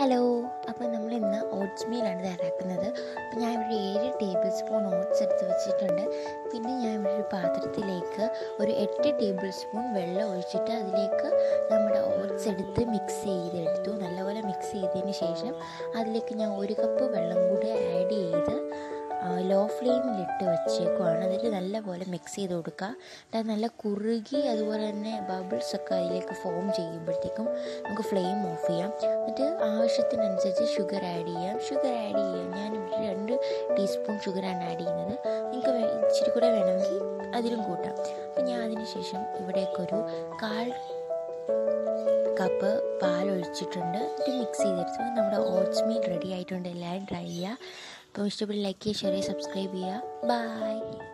hello അപ്പോൾ നമ്മൾ ഇന്ന് ഓട്സ് മീലാണ് തയ്യാറാക്കുന്നത് അപ്പോൾ ഞാൻ ഇവിടെ ഏഴ് ടേബിൾ സ്പൂൺ ഓട്സ് എടുത്ത് വെച്ചിട്ടുണ്ട് പിന്നെ ഞാൻ ഇവിടെ ഒരു പാത്രത്തിലേക്ക് ഒരു എട്ട് ടേബിൾ സ്പൂൺ വെള്ളം ഒഴിച്ചിട്ട് അതിലേക്ക് നമ്മുടെ ഓട്സ് എടുത്ത് മിക്സ് ചെയ്തെടുത്തു നല്ലപോലെ മിക്സ് ചെയ്തതിന് ശേഷം അതിലേക്ക് ഞാൻ ഒരു കപ്പ് വെള്ളം കൂടി ആഡ് ചെയ്ത് ലോ ഫ്ലെയിമിലിട്ട് വെച്ചേക്കുവാണ് അതിൽ നല്ലപോലെ മിക്സ് ചെയ്ത് കൊടുക്കുക അത് നല്ല കുറുകി അതുപോലെ തന്നെ ബബിൾസ് ഒക്കെ അതിലേക്ക് ഫോം ചെയ്യുമ്പോഴത്തേക്കും നമുക്ക് ഫ്ലെയിം ഓഫ് ചെയ്യാം എന്നിട്ട് ആവശ്യത്തിനനുസരിച്ച് ഷുഗർ ആഡ് ചെയ്യാം ഷുഗർ ആഡ് ചെയ്യാം ഞാൻ ഇവിടെ രണ്ട് ടീസ്പൂൺ ഷുഗറാണ് ആഡ് ചെയ്യുന്നത് നിങ്ങൾക്ക് വേ- ഇച്ചിരി കൂടെ വേണമെങ്കിൽ അതിലും കൂട്ടാം അപ്പം ഞാൻ അതിന് ശേഷം ഇവിടേക്കൊരു കാൽ കപ്പ് പാൽ ഒഴിച്ചിട്ടുണ്ട് ഇത് മിക്സ് ചെയ്തെടുത്തു നമ്മുടെ ഓട്സ് മീൽ റെഡി ആയിട്ടുണ്ട് എല്ലാവരും ട്രൈ ചെയ്യുക അപ്പോൾ ഇഷ്ടപ്പെട്ട ലൈക്ക് ചെയ്യുക ഷെയർ ചെയ്യുക സബ്സ്ക്രൈബ് ചെയ്യുക ബൈ